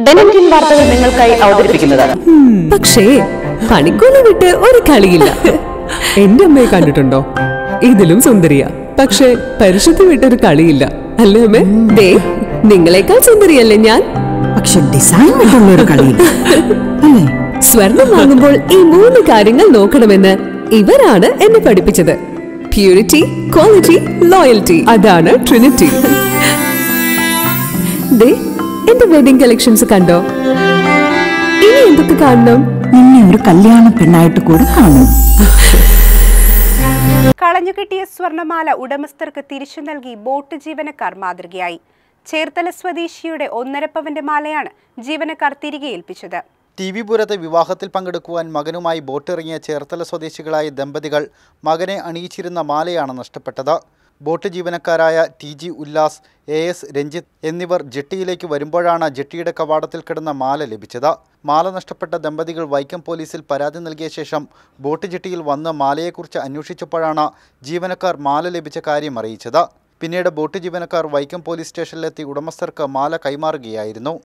ഡെനറ്റിൻ വാർത്തകൾ നിങ്ങൾക്കായി അവതരിപ്പിക്കുന്നത് പക്ഷേ പണിക്കൂലി വിട്ട് ഒരു കളിയില്ല എന്റെ അമ്മയെ കണ്ടിട്ടുണ്ടോ ഇതിലും സുന്ദരിയാ പക്ഷെ പരിശുദ്ധി വിട്ടൊരു കളിയില്ല അല്ലേ അമ്മേ ദേ നിങ്ങളെക്കാൾ സുന്ദരിയല്ലേ ഞാൻ പക്ഷെ ഡിസൈൻ വിട്ടുള്ള ഒരു കളിയില്ല അല്ലേ സ്വർണം വാങ്ങുമ്പോൾ ഈ മൂന്ന് കാര്യങ്ങൾ നോക്കണമെന്ന് ഇവരാണ് എന്നെ പഠിപ്പിച്ചത് പ്യൂരിറ്റി ക്വാളിറ്റി ലോയൽറ്റി അതാണ് ട്രിനിറ്റി ദേ എന്റെ വെഡിങ് കളക്ഷൻസ് കണ്ടോ ഇനി എന്തൊക്കെ കാണണം നിന്നെ ഒരു കല്യാണ പെണ്ണായിട്ട് കൂടെ കാണും കളഞ്ഞുകിട്ടിയ സ്വർണമാല ഉടമസ്ഥർക്ക് തിരിച്ചു നൽകി ബോട്ട് ജീവനക്കാർ മാതൃകയായി ചേർത്തല സ്വദേശിയുടെ ഒന്നര പവന്റെ മാലയാണ് ജീവനക്കാർ തിരികെ ഏൽപ്പിച്ചത് ടി വി പുരത്തെ വിവാഹത്തിൽ പങ്കെടുക്കുവാൻ മകനുമായി ബോട്ടിറങ്ങിയ ചേർത്തല സ്വദേശികളായ ദമ്പതികൾ മകനെ അണിയിച്ചിരുന്ന മാലയാണ് നഷ്ടപ്പെട്ടത് ബോട്ട് ജീവനക്കാരായ T G Ullas A S Ranjith എന്നിവർ ജെട്ടിയിലേക്ക് വരുമ്പോഴാണ് ജെട്ടിയുടെ കവാടത്തിൽ കിടന്ന മാല ലഭിച്ചത് മാല നഷ്ടപ്പെട്ട ദമ്പതികൾ വൈക്കം പോലീസിൽ പരാതി നൽകിയ ശേഷം ബോട്ട് ജെട്ടിയിൽ വന്ന് മാലയെക്കുറിച്ച് അന്വേഷിച്ചപ്പോഴാണ് ജീവനക്കാർ മാല ലഭിച്ച കാര്യം അറിയിച്ചത് പിന്നീട് ബോട്ട് ജീവനക്കാർ വൈക്കം പോലീസ് സ്റ്റേഷനിലെത്തി ഉടമസ്ഥർക്ക് മാല കൈമാറുകയായിരുന്നു